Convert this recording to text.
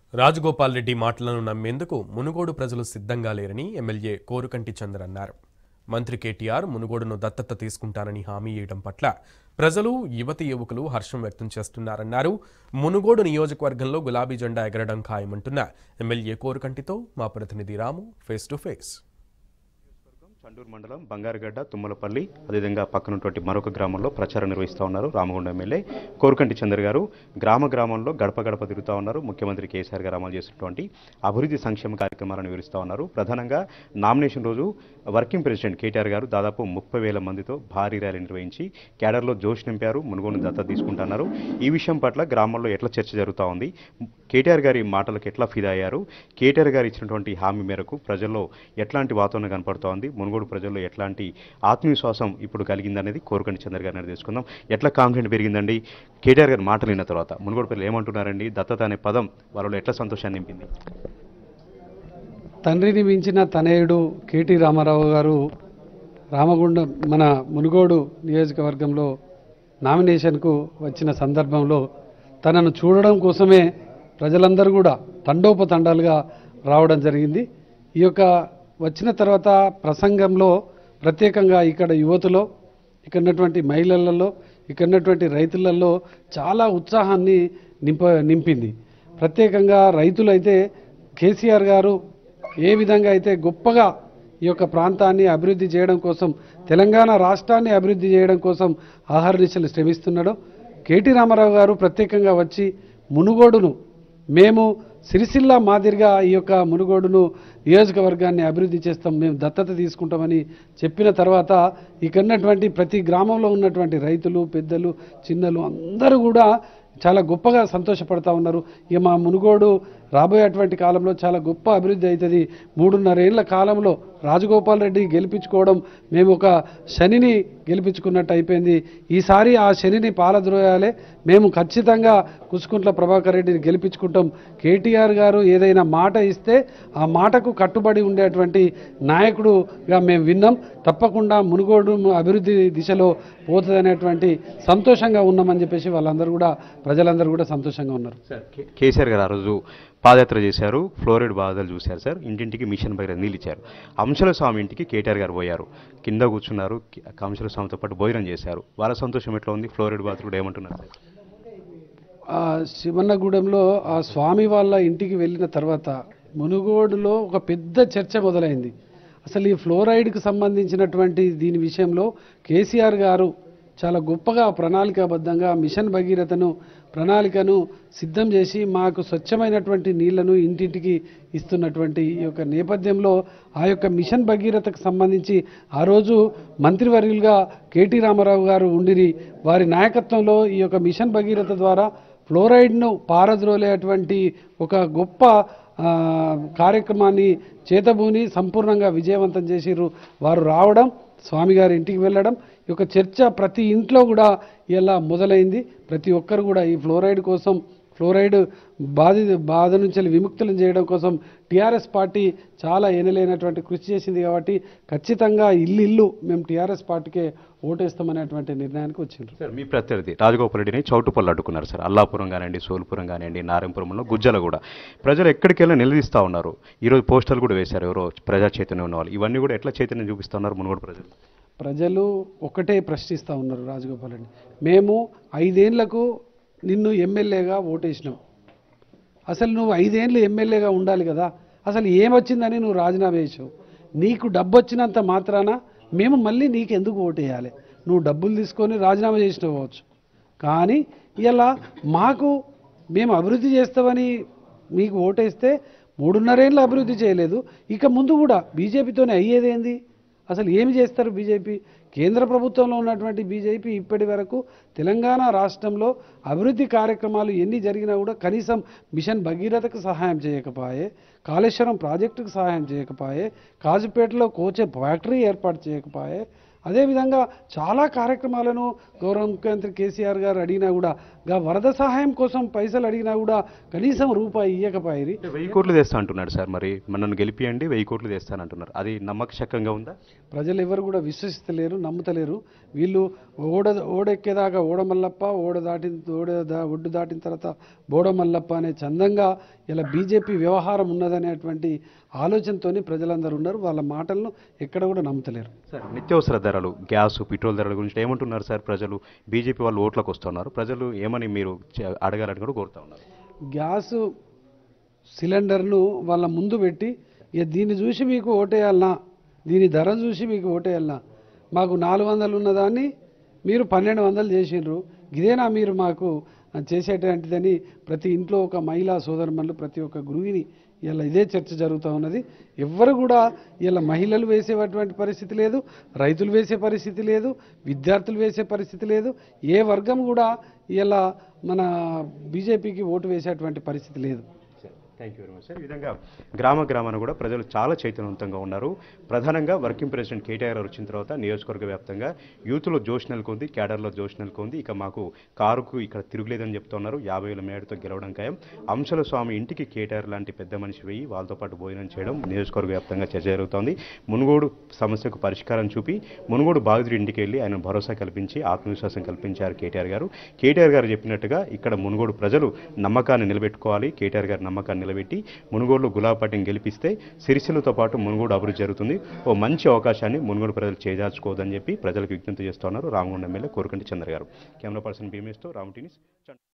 రాజగోపాల్ రెడ్డి మాటలను నమ్మేందుకు మునుగోడు ప్రజలు సిద్ధంగా లేరని ఎమ్మెల్యే కోరుకంటి చంద్ర అన్నారు మంత్రి కేటీఆర్ మునుగోడును దత్తత తీసుకుంటానని హామీ ఇవ్వడం పట్ల ప్రజలు యువతి యువకులు హర్షం వ్యక్తం చేస్తున్నారన్నారు మునుగోడు నియోజకవర్గంలో గులాబీ జెండా ఎగరడం ఖాయమంటున్న ఎమ్మెల్యే కోరుకంటితో మా ప్రతినిధి Ramu face to face Chanduru మండలం బంగారుగడ్డ తుమ్మలపల్లి అదేవిధంగా పక్కనటువంటి మరొక గ్రామంలో ప్రచారం నిర్వహిస్తూ ఉన్నారు రామగుండం ఎమ్మెల్యే కోరుకంటి చంద్ర గారు గ్రామ గ్రామంలో గడప గడప తిరుగుతూ ఉన్నారు ముఖ్యమంత్రి కేసీఆర్ గారు అమలు చేసినటువంటి అభివృద్ధి సంక్షేమ కార్యక్రమాలను వివరిస్తూ ఉన్నారు ప్రధానంగా నామినేషన్ రోజు వర్కింగ్ ప్రెసిడెంట్ కేటీఆర్ గారు దాదాపు ముప్పై వేల మందితో భారీ ర్యాలీ నిర్వహించి క్యాడర్లో జోష్ నింపారు మునుగోడు దత్త తీసుకుంటున్నారు ఈ విషయం పట్ల గ్రామంలో ఎట్లా చర్చ జరుగుతూ ఉంది కేటీఆర్ గారి మాటలకు ఎట్లా ఫిదా అయ్యారు కేటీఆర్ గారు ఇచ్చినటువంటి హామీ మేరకు ప్రజల్లో ఎట్లాంటి వాతావరణం కనపడుతోంది మునుగోడు ప్రజల్లో ఎట్లాంటి ఆత్మవిశ్వాసం ఇప్పుడు కలిగిందనేది కోరుకంటి చంద్ర గారిని అడిగి తెలుసుకుందాం ఎట్లా కాన్ఫిడెంట్ పెరిగిందండి కేటీఆర్ గారి మాటలు విన్న తర్వాత మునుగోడు ప్రజలు ఏమంటున్నారండి దత్తత అనే పదం వాళ్ళలో ఎట్లా సంతోషాన్ని నింపింది తండ్రిని మించిన తనయుడు కేటీ రామారావు గారు రామగుండం మన మునుగోడు నియోజకవర్గంలో నామినేషన్కు వచ్చిన సందర్భంలో తనను చూడడం కోసమే ప్రజలందరూ కూడా తండోపతండాలుగా రావడం జరిగింది ఈ యొక్క వచ్చిన తర్వాత ప్రసంగంలో ప్రత్యేకంగా ఇక్కడ యువతలో ఇక్కడ ఉన్నటువంటి మహిళలలో ఇక్కడ ఉన్నటువంటి రైతులలో చాలా ఉత్సాహాన్ని నింప నింపింది ప్రత్యేకంగా రైతులైతే కేసీఆర్ గారు ఏ విధంగా అయితే గొప్పగా ఈ యొక్క ప్రాంతాన్ని అభివృద్ధి చేయడం కోసం తెలంగాణ రాష్ట్రాన్ని అభివృద్ధి చేయడం కోసం ఆహారనిశలు శ్రమిస్తున్నాడో కేటీ రామారావు గారు ప్రత్యేకంగా వచ్చి మునుగోడును మేము సిరిసిల్ల మాదిరిగా ఈ యొక్క మునుగోడును నియోజకవర్గాన్ని అభివృద్ధి చేస్తాం మేము దత్తత తీసుకుంటామని చెప్పిన తర్వాత ఇక్కడ ఉన్నటువంటి ప్రతి గ్రామంలో ఉన్నటువంటి రైతులు పెద్దలు చిన్నలు అందరూ కూడా చాలా గొప్పగా సంతోషపడతా ఉన్నారు ఇక మా మునుగోడు రాబోయేటువంటి కాలంలో చాలా గొప్ప అభివృద్ధి అవుతుంది మూడున్నరేళ్ల కాలంలో రాజగోపాల్ రెడ్డి గెలిపించుకోవడం మేము ఒక శనిని గెలిపించుకున్నట్టు అయిపోయింది ఈసారి ఆ శనిని పాలద్రోయాలే మేము ఖచ్చితంగా కుసుకుంట్ల ప్రభాకర్ రెడ్డిని గెలిపించుకుంటాం కేటీఆర్ గారు ఏదైనా మాట ఇస్తే ఆ మాటకు కట్టుబడి ఉండేటువంటి నాయకుడుగా మేము విన్నాం తప్పకుండా మునుగోడు అభివృద్ధి దిశలో పోతుందనేటువంటి సంతోషంగా ఉన్నామని చెప్పేసి వాళ్ళందరూ కూడా ప్రజలందరూ కూడా సంతోషంగా ఉన్నారు సార్ కేసీఆర్ గారు ఆ రోజు పాదయాత్ర చేశారు ఫ్లోరైడ్ బాధలు చూశారు సార్ ఇంటింటికి మిషన్ పైన నీళ్ళు ఇచ్చారు అంశల స్వామి ఇంటికి కేటీఆర్ గారు పోయారు కింద కూర్చున్నారు కి- అంశల స్వామితో పాటు భోజనం చేశారు వాళ్ళ సంతోషం ఎట్లా ఉంది ఫ్లోరైడ్ బాధలు కూడా ఏమంటున్నారు సార్ ఆ శివన్నగూడెంలో ఆ స్వామి వాళ్ళ ఇంటికి వెళ్ళిన తర్వాత మునుగోడులో ఒక పెద్ద చర్చ మొదలైంది అసలు ఈ ఫ్లోరైడ్కి సంబంధించినటువంటి దీని విషయంలో కేసీఆర్ గారు చాలా గొప్పగా ప్రణాళికాబద్ధంగా మిషన్ భగీరథను ప్రణాళికను సిద్ధం చేసి మాకు స్వచ్ఛమైనటువంటి నీళ్లను ఇంటింటికి ఇస్తున్నటువంటి ఈ యొక్క నేపథ్యంలో ఆ యొక్క మిషన్ భగీరథకు సంబంధించి ఆ రోజు మంత్రివర్యులుగా కేటీ రామారావు గారు ఉండిరి వారి నాయకత్వంలో ఈ యొక్క మిషన్ భగీరథ ద్వారా ఫ్లోరైడ్ను పారద్రోలేటువంటి ఒక గొప్ప ఆ, కార్యక్రమాన్ని చేతబూని సంపూర్ణంగా విజయవంతం చేసిర్రు వారు రావడం స్వామి గారి ఇంటికి వెళ్ళడం ఈ యొక్క చర్చ ప్రతి ఇంట్లో కూడా ఇలా మొదలైంది ప్రతి ఒక్కరు కూడా ఈ ఫ్లోరైడ్ కోసం ఫ్లోరైడ్ బాధి బాధ నుంచి విముక్తులను చేయడం కోసం టీఆర్ఎస్ పార్టీ చాలా ఎనలేనటువంటి కృషి చేసింది కాబట్టి ఖచ్చితంగా ఇల్లు ఇల్లు మేము టీఆర్ఎస్ పార్టీకే ఓటేస్తామనేటువంటి నిర్ణయానికి వచ్చిండ్రు సార్ మీ ప్రత్యర్థి రాజగోపాల్ రెడ్డిని చౌటుపల్లి అడ్డుకున్నారు సార్ అల్లాపురం కానివ్వండి సోల్పురం కానివ్వండి నారాయణపురంలో గుజ్జల కూడా ప్రజలు ఎక్కడికి వెళ్ళినా నిలదీస్తూ ఉన్నారు ఈరోజు పోస్టర్లు కూడా వేశారు ఎవరో ప్రజా చైతన్యం ఉన్న వాళ్ళు ఇవన్నీ కూడా ఎట్లా చైతన్యం చూపిస్తూ ఉన్నారు మునుగోడు ప్రజలు ప్రజలు ఒకటే ప్రశ్నిస్తూ ఉన్నారు రాజగోపాల్ రెడ్డి మేము ఐదేళ్లకు నిన్ను ఎమ్మెల్యేగా ఓటేసినాం అసలు నువ్వు ఐదేళ్ళు ఎమ్మెల్యేగా ఉండాలి కదా అసలు ఏమొచ్చిందని నువ్వు రాజీనామా చేసావు నీకు డబ్బు వచ్చినంత మాత్రాన మేము మళ్ళీ నీకు ఎందుకు ఓటేయాలి నువ్వు డబ్బులు తీసుకొని రాజీనామా చేసినావు కావచ్చు కానీ ఇలా మాకు మేము అభివృద్ధి చేస్తామని మీకు ఓటేస్తే మూడున్నరేళ్ళు అభివృద్ధి చేయలేదు ఇక ముందు కూడా బీజేపీతోనే అయ్యేదేంది అసలు ఏమి చేస్తారు బీజేపీ కేంద్ర ప్రభుత్వంలో ఉన్నటువంటి బీజేపీ ఇప్పటి వరకు తెలంగాణ రాష్ట్రంలో అభివృద్ధి కార్యక్రమాలు ఎన్ని జరిగినా కూడా కనీసం మిషన్ భగీరథకు సహాయం చేయకపోయే కాళేశ్వరం ప్రాజెక్టుకు సహాయం చేయకపోయే కాజుపేటలో కోచే ఫ్యాక్టరీ ఏర్పాటు చేయకపోయే అదేవిధంగా చాలా కార్యక్రమాలను గౌరవ ముఖ్యమంత్రి కేసీఆర్ గారు అడిగినా కూడా గా వరద సహాయం కోసం పైసలు అడిగినా కూడా కనీసం రూపాయి ఇయ్యకపోయి అంటే వెయ్యి కోట్లు తెస్తా అంటున్నాడు సార్ మరి నన్ను గెలిపియండి వెయ్యి కోట్లు తెస్తానంటున్నారు అది నమ్మకశక్యంగా ఉందా ప్రజలు ఎవరు కూడా విశ్వసిస్తలేరు నమ్ముతలేరు వీళ్ళు ఓడ ఓడెక్కేదాకా ఓడ మల్లప్ప ఓడ దాటిన ఓడ దా ఒడ్డు దాటిన తర్వాత బోడ మల్లప్ప అనే చందంగా ఇలా బీజేపీ వ్యవహారం ఉన్నదనేటువంటి ఆలోచనతోని ప్రజలందరూ ఉన్నారు వాళ్ళ మాటలను ఎక్కడ కూడా నమ్ముతలేరు సార్ నిత్యావసర ధరలు గ్యాస్ పెట్రోల్ ధరల గురించి ఏమంటున్నారు సార్ ప్రజలు బీజేపీ వాళ్ళు ఓట్లకు వస్తున్నారు ప్రజలు ఏమని మీరు చ- అడగాలని కూడా కోరుతా ఉన్నారు గ్యాస్ సిలిండర్ను వాళ్ళ ముందు పెట్టి ఇక దీన్ని చూసి మీకు ఓటేయాలనా దీని ధర చూసి మీకు ఓటేయాలనా మాకు నాలుగు వందలు ఉన్నదాన్ని మీరు పన్నెండు వందలు చేసిండ్రు ఇదేనా మీరు మాకు చేసేటువంటిదని ప్రతి ఇంట్లో ఒక మహిళా సోదరుమణులు ప్రతి ఒక్క గృహిణి ఇలా ఇదే చర్చ జరుగుతూ ఉన్నది ఎవ్వరు కూడా ఇలా మహిళలు వేసేటువంటి పరిస్థితి లేదు రైతులు వేసే పరిస్థితి లేదు విద్యార్థులు వేసే పరిస్థితి లేదు ఏ వర్గం కూడా ఇలా మన బీజేపీకి ఓటు వేసేటువంటి పరిస్థితి లేదు thank you very much sir ఈ విధంగా గ్రామ గ్రామాన కూడా ప్రజలు చాలా చైతన్యవంతంగా ఉన్నారు ప్రధానంగా వర్కింగ్ ప్రెసిడెంట్ కేటీఆర్ గారు వచ్చిన తర్వాత నియోజకవర్గ వ్యాప్తంగా యూత్లో జోష్ నెలకొంది క్యాడర్లో జోష్ నెలకొంది ఇక మాకు కారుకు ఇక్కడ తిరుగులేదని చెప్తున్నారు యాభై వేల మేడతో గెలవడం ఖాయం అంశల స్వామి ఇంటికి కేటీఆర్ లాంటి పెద్ద మనిషి వెయ్యి వాళ్ళతో పాటు భోజనం చేయడం నియోజకవర్గ వ్యాప్తంగా చర్చ జరుగుతోంది మునుగోడు సమస్యకు పరిష్కారం చూపి మునుగోడు బాధితుడి ఇంటికి వెళ్ళి ఆయన భరోసా కల్పించి ఆత్మవిశ్వాసం కల్పించారు కేటీఆర్ గారు కేటీఆర్ గారు చెప్పినట్టుగా ఇక్కడ మునుగోడు ప్రజలు నమ్మకాన్ని నిలబెట్టుకోవాలి కేటీఆర్ గారి నమ్మకాన్ని నిలబెట్టి మునుగోడులో గులాబపాటిని గెలిపిస్తే సిరిసిల్లతో పాటు మునుగోడు అభివృద్ధి జరుగుతుంది ఓ మంచి అవకాశాన్ని మునుగోడు ప్రజలు చేజార్చుకోవద్దని చెప్పి ప్రజలకు విజ్ఞప్తి చేస్తున్నారు రామగుండం ఎమ్మెల్యే కోరుకంటి చంద్ర గారు కెమెరా పర్సన్ భీమేష్తో రామటీనిస్